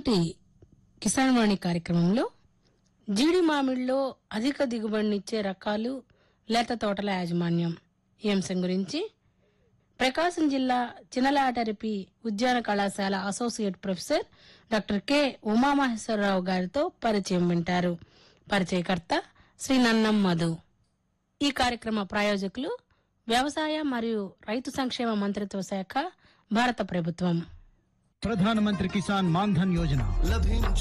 ఈనాటి కిసాన్ వాణి కార్యక్రమంలో జీడి మామిడిలో అధిక దిగుబడినిచ్చే రకాలు లేత తోటల యాజమాన్యం ఈ అంశం గురించి ప్రకాశం జిల్లా చినలాటరిపి ఉద్యాన కళాశాల associate professor doctor K Umamaheswararao గారితో పరిచయం వింటారు పరిచయకర్త శ్రీ నన్నం మధు ఈ కార్యక్రమ ప్రాయోజకులు వ్యవసాయ మరియు రైతు సంక్షేమ మంత్రిత్వ శాఖ భారత ప్రభుత్వం ప్రధానమంత్రి కిసాన్ మాన్ధన్ యోజన లభించు